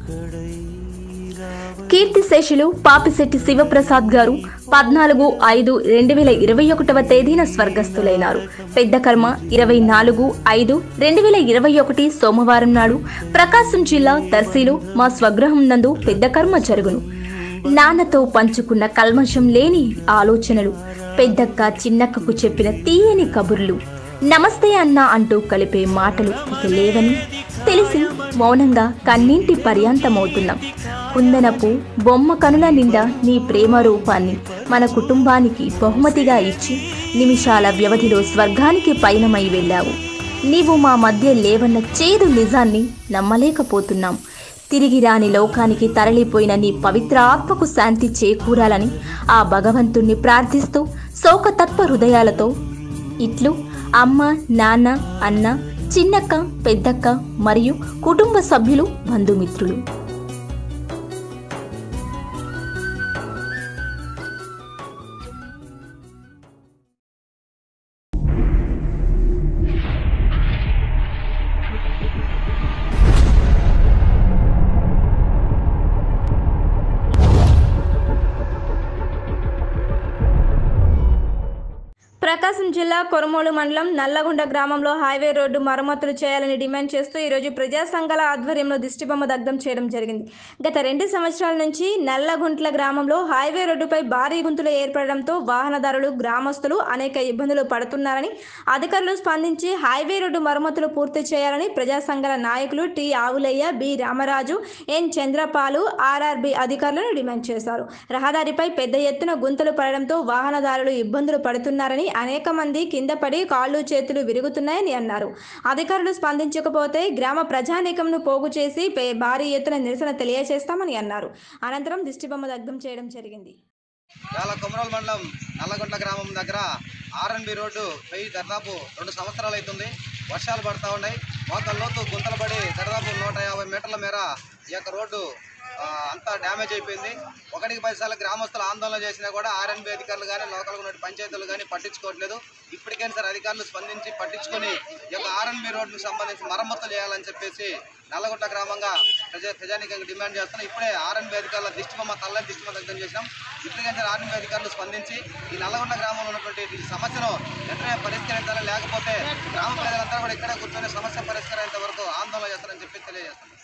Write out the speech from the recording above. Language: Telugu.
కీర్తిశేషులు పాపిశెట్టి శివప్రసాద్ గారు పద్నాలుగు ఐదు రెండు వేల ఇరవై ఒకటవ తేదీన స్వర్గస్థులైనారు పెద్ద కర్మ ఇరవై నాలుగు ఐదు రెండు వేల ఇరవై ఒకటి సోమవారం నాడు ప్రకాశం జిల్లా దర్శిలో మా స్వగృహం నందు పెద్ద కర్మ జరుగును నాన్నతో పంచుకున్న కల్మషం లేని ఆలోచనలు పెద్దక్క చిన్నక్కకు చెప్పిన తీయని కబుర్లు నమస్తే అన్న అంటూ కలిపే మాటలు ఇక లేవని తెలిసి మౌనంగా కన్నీంటి పర్యాంతమవుతున్నాం కుందనపు బొమ్మ కనుల నిండా నీ ప్రేమ రూపాన్ని మన కుటుంబానికి బహుమతిగా ఇచ్చి నిమిషాల వ్యవధిలో స్వర్గానికి పయనమై వెళ్ళావు నీవు మా మధ్య లేవన్న చేదు నిజాన్ని నమ్మలేకపోతున్నాం తిరిగి రాని లోకానికి తరలిపోయిన నీ పవిత్ర ఆత్మకు శాంతి చేకూరాలని ఆ భగవంతుణ్ణి ప్రార్థిస్తూ శోకతత్వ హృదయాలతో ఇట్లు అమ్మ నాన్న అన్న చిన్నక్క పెద్దక్క మరియు కుటుంబ సభ్యులు బంధుమిత్రులు ప్రకాశం జిల్లా కొరమోలు మండలం నల్లగొండ గ్రామంలో హైవే రోడ్డు మరమ్మతులు చేయాలని డిమాండ్ చేస్తూ ఈరోజు ప్రజా సంఘాల ఆధ్వర్యంలో దిష్టిబొమ్మ దగ్ధం చేయడం జరిగింది గత రెండు సంవత్సరాల నుంచి నల్లగుంట్ల గ్రామంలో హైవే రోడ్డుపై భారీ గుంతలు ఏర్పడడంతో వాహనదారులు గ్రామస్తులు అనేక ఇబ్బందులు పడుతున్నారని అధికారులు స్పందించి హైవే రోడ్డు మరమ్మతులు పూర్తి చేయాలని ప్రజా సంఘాల నాయకులు T Avulayya B Ramaraju N Chandrapalu RRB అధికారులను డిమాండ్ చేశారు రహదారిపై పెద్ద ఎత్తున గుంతలు పడడంతో వాహనదారులు ఇబ్బందులు పడుతున్నారని అనేక మంది కింద పడి కాళ్ళు చేతులు విరుగుతున్నాయని అన్నారు అధికారులు స్పందించకపోతే గ్రామ ప్రజానీకంను పోగు చేసి పే- భారీ ఎత్తున నిరసన తెలియజేస్తామని అన్నారు అనంతరం దిష్టిబొమ్మ దగ్ధం చేయడం జరిగింది ఇవాళ కొమరోలు మండలం నల్లగొండ గ్రామం దగ్గర ఆర్ఎన్బి రోడ్డు పోయి దాదాపు రెండు సంవత్సరాలు అవుతుంది వర్షాలు పడతా ఉన్నాయి మోకాళ్ళ లోతు గుంతలు పడి దాదాపు నూట యాభై మీటర్ల మేర ఈ యొక్క రోడ్డు ఆ, అంతా డ్యామేజ్ అయిపోయింది ఒకటికి పది సార్లు గ్రామస్తులు ఆందోళన చేసినా కూడా ఆర్ఎన్బి అధికారులు కానీ లోకల్గా ఉన్న పంచాయతీలు కానీ పట్టించుకోవట్లేదు ఇప్పటికైనా సరే అధికారులు స్పందించి పట్టించుకొని ఈ యొక్క ఆర్ఎన్బి రోడ్డుకు సంబంధించి మరమ్మతులు చేయాలని చెప్పేసి నల్లగొండ గ్రామంగా ప్రజా ప్రజానికంగా డిమాండ్ చేస్తున్నాం ఇప్పుడే ఆర్ఎన్బి అధికారుల దిష్టిబొమ్మ తల్లని దిష్టిబొమ్మ దగ్ధం చేసినాం ఇప్పటికైనా సరే ఆర్ఎన్బి అధికారులు స్పందించి ఈ నల్లగొండ గ్రామంలో ఉన్నటువంటి ఈ సమస్యను వెంటనే పరిష్కరించాలి లేకపోతే గ్రామ ప్రజలంతా కూడా ఇక్కడే కూర్చొని సమస్య పరిష్కరించేంత వరకు ఆందోళన చేస్తారని చెప్పి తెలియజేస్తున్నాం